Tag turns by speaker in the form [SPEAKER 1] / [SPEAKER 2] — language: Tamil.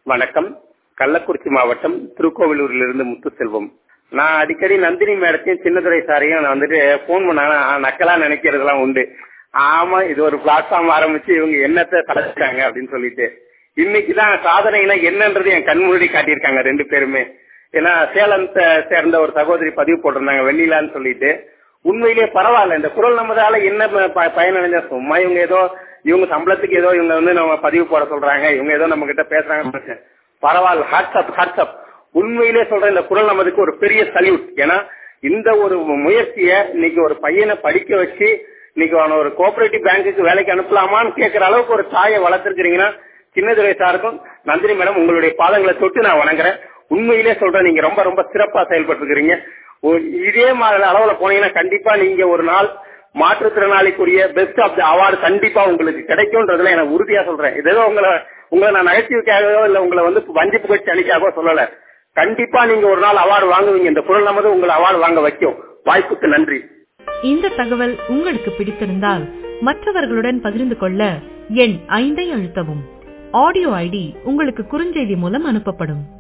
[SPEAKER 1] வணக்கம் கள்ளக்குறிச்சி மாவட்டம் திருக்கோவிலூரிலிருந்து முத்துசெல்வம் நான் அடிக்கடி நந்தினி மேடத்தையும் சின்னதுரை சாரையும் நான் வந்துட்டு போன் பண்ண நக்கலா நினைக்கிறதுலாம் உண்டு ஆமா இது ஒரு பிளாட்ஃபார்ம் ஆரம்பிச்சு இவங்க என்னத்தை கலைச்சிட்டாங்க அப்படின்னு சொல்லிட்டு இன்னைக்கு தான் சாதனைகளை என்னன்றது என் கண்முடி காட்டியிருக்காங்க ரெண்டு பேருமே ஏன்னா சேலத்தை சேர்ந்த ஒரு சகோதரி பதிவு போட்டிருந்தாங்க வெண்ணிலான்னு சொல்லிட்டு உண்மையிலேயே பரவாயில்ல இந்த குரல் நம்மதால என்ன ப- பயனடைஞ்சா சும்மா இவங்க ஏதோ இவங்க சம்பளத்துக்கு ஏதோ இவங்க வந்து நம்ம பதிவு போட சொல்றாங்க இவங்க ஏதோ நம்ம கிட்ட பேசுறாங்க பரவாயில்ல ஹாட்ஸ்அப் ஹாட்ஸ்அப் உண்மையிலே சொல்றேன் இந்த குரல் நமதுக்கு ஒரு பெரிய சல்யூட் ஏன்னா இந்த ஒரு முயற்சியை இன்னைக்கு ஒரு பையனை படிக்க வச்சு இன்னைக்கு அவன ஒரு கோஆபரேட்டிவ் பேங்குக்கு வேலைக்கு அனுப்பலாமான்னு கேட்கிற அளவுக்கு ஒரு தாயை வளர்த்திருக்கிறீங்கன்னா சின்னதுரை சாருக்கும் நந்தினி மேடம் உங்களுடைய பாதங்களை தொட்டு நான் வணங்குறேன் உண்மையிலே சொல்றேன் நீங்க ரொம்ப ரொம்ப சிறப்பா செயல்பட்டு இருக்கிறீங்க இதே மாதிரி அளவுல போனீங்கன்னா கண்டிப்பா நீங்க ஒரு நாள் மாற்றுத்திறனாளிக்குரிய பெஸ்ட் ஆஃப் த அவார்டு கண்டிப்பா உங்களுக்கு கிடைக்கும்ன்றதுல எனக்கு உறுதியா சொல்றேன் இது ஏதோ உங்களை உங்களை நான் நகைச்சுவைக்காகவோ இல்ல உங்களை வந்து வஞ்சி புகழ்ச்சி அளிக்காகவோ சொல்லல கண்டிப்பா நீங்க ஒரு நாள் அவார்டு வாங்குவீங்க இந்த குரல் நமது உங்களை அவார்டு வாங்க வைக்கும் வாய்ப்புக்கு நன்றி
[SPEAKER 2] இந்த தகவல் உங்களுக்கு பிடித்திருந்தால் மற்றவர்களுடன் பகிர்ந்து கொள்ள எண் ஐந்தை அழுத்தவும் ஆடியோ ஐடி உங்களுக்கு குறுஞ்செய்தி மூலம் அனுப்பப்படும்